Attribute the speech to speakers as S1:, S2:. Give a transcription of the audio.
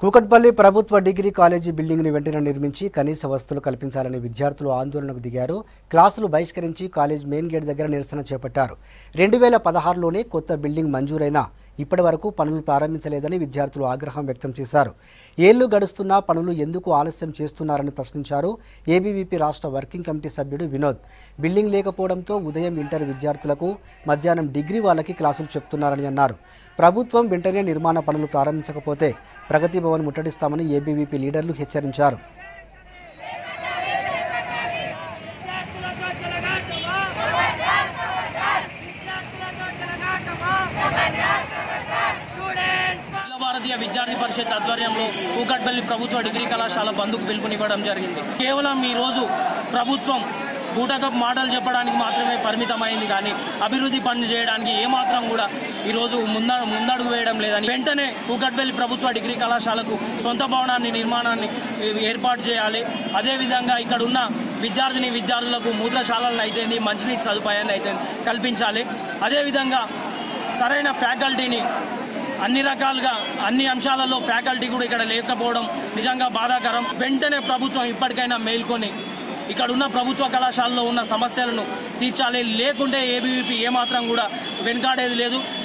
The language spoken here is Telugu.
S1: కూకట్పల్లి ప్రభుత్వ డిగ్రీ కాలేజీ బిల్డింగ్ని వెంటనే నిర్మించి కనీస వసతులు కల్పించాలని విద్యార్థులు ఆందోళనకు దిగారు క్లాసులు బహిష్కరించి కాలేజ్ మెయిన్ గేట్ దగ్గర నిరసన చేపట్టారు రెండు వేల పదహారులోనే కొత్త బిల్డింగ్ మంజూరైనా ఇప్పటి వరకు పనులు ప్రారంభించలేదని విద్యార్థులు ఆగ్రహం వ్యక్తం చేశారు ఏళ్లు గడుస్తున్నా పనులు ఎందుకు ఆలస్యం చేస్తున్నారని ప్రశ్నించారు ఏబీవీపీ రాష్ట్ర వర్కింగ్ కమిటీ సభ్యుడు వినోద్ బిల్డింగ్ లేకపోవడంతో ఉదయం ఇంటర్ విద్యార్థులకు మధ్యాహ్నం డిగ్రీ వాళ్ళకి క్లాసులు చెప్తున్నారని అన్నారు ప్రభుత్వం వెంటనే నిర్మాణ పనులు ప్రారంభించకపోతే ప్రగతి భవన్ ముట్టడిస్తామని ఏబీవీపీ లీడర్లు హెచ్చరించారు
S2: అఖిల భారతీయ విద్యార్థి పరిషత్ ఆధ్వర్యంలో కూకట్పల్లి ప్రభుత్వ డిగ్రీ కళాశాల బంధుకు పిలుపునివ్వడం జరిగింది కేవలం ఈ రోజు ప్రభుత్వం బూటకప్ మాటలు చెప్పడానికి మాత్రమే పరిమితమైంది కానీ అభివృద్ధి పనులు చేయడానికి ఏమాత్రం కూడా ఈరోజు ముంద ముందడుగు వేయడం లేదని వెంటనే కూకట్పల్లి ప్రభుత్వ డిగ్రీ కళాశాలకు సొంత భవనాన్ని నిర్మాణాన్ని ఏర్పాటు చేయాలి అదేవిధంగా ఇక్కడ ఉన్న విద్యార్థిని విద్యార్థులకు మూత్రశాలలను అయితేంది మంచినీటి సదుపాయాన్ని అయితే కల్పించాలి అదేవిధంగా సరైన ఫ్యాకల్టీని అన్ని రకాలుగా అన్ని అంశాలలో ఫ్యాకల్టీ కూడా ఇక్కడ లేకపోవడం నిజంగా బాధాకరం వెంటనే ప్రభుత్వం ఇప్పటికైనా మేల్కొని ఇక్కడ ఉన్న ప్రభుత్వ కళాశాలలో ఉన్న సమస్యలను తీర్చాలి లేకుంటే ఏబీవీపీ ఏమాత్రం కూడా వెనుకాడేది లేదు